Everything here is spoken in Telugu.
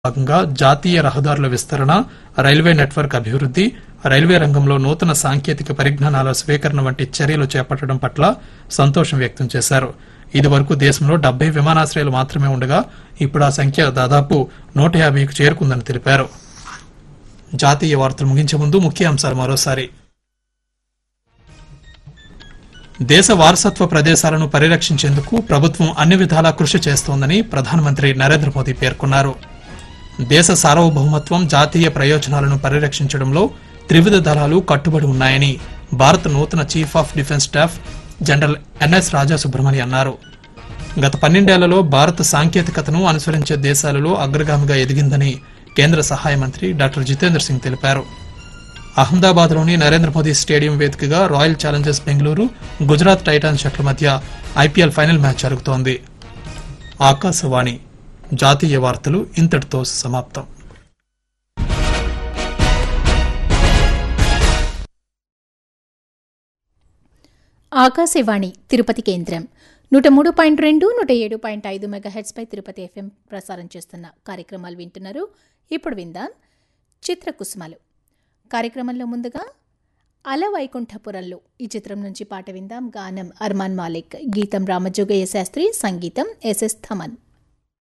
భాగంగా జాతీయ రహదారుల విస్తరణ రైల్వే నెట్వర్క్ అభివృద్ది రైల్వే రంగంలో నూతన సాంకేతిక పరిజ్ఞానాల స్వీకరణ వంటి చర్యలు చేపట్టడం పట్ల సంతోషం వ్యక్తం చేశారు ఇదివరకు దేశంలో డెబ్బై విమానాశ్రయాలు మాత్రమే ఉండగా ఇప్పుడు ఆ సంఖ్య దాదాపు నూట యాభైకు చేరుకుందని తెలిపారు జాతీయ వార్తలు ముగించే ముందు ముఖ్య అంశాలు మరోసారి దేశ వారసత్వ ప్రదేశాలను పరిరక్షించేందుకు ప్రభుత్వం అన్ని విధాలా కృషి చేస్తోందని ప్రధానమంత్రి నరేంద్ర మోదీ పేర్కొన్నారు దేశ సార్వభౌమత్వం జాతీయ ప్రయోజనాలను పరిరక్షించడంలో త్రివిధ దళాలు కట్టుబడి ఉన్నాయని భారత నూతన chief of defence staff general NS Raja Subrahmanya అన్నారు గత పన్నెండేళ్లలో భారత్ సాంకేతికతను అనుసరించే దేశాలలో అగ్రగామిగా ఎదిగిందని కేంద్ర సహాయ మంత్రి డాక్టర్ జితేంద్ర సింగ్ తెలిపారు అహ్మదాబాద్లోని నరేంద్ర మోదీ స్టేడియం వేదికగా royal challengers Bengaluru Gujarat titans జట్ల మధ్య ఐపీఎల్ ఫైనల్ మ్యాచ్ జరుగుతోంది ఆకాశవాణి జాతీయ వార్తలు ఇంతటితో సమాప్తం ఆకాశవాణి తిరుపతి కేంద్రం నూట మూడు పాయింట్ రెండు నూట ఏడు పాయింట్ ఐదు మెగాహెడ్స్పై తిరుపతి ఎఫ్ఎం ప్రసారం చేస్తున్న కార్యక్రమాలు వింటున్నారు ఇప్పుడు విందాం చిత్రకుసుమలు కార్యక్రమంలో ముందుగా అల వైకుంఠపురంలో ఈ చిత్రం నుంచి పాట విందాం గానం అర్మాన్ మాలిక్ గీతం రామజోగయ్య శాస్త్రి సంగీతం ఎస్ఎస్ థమన్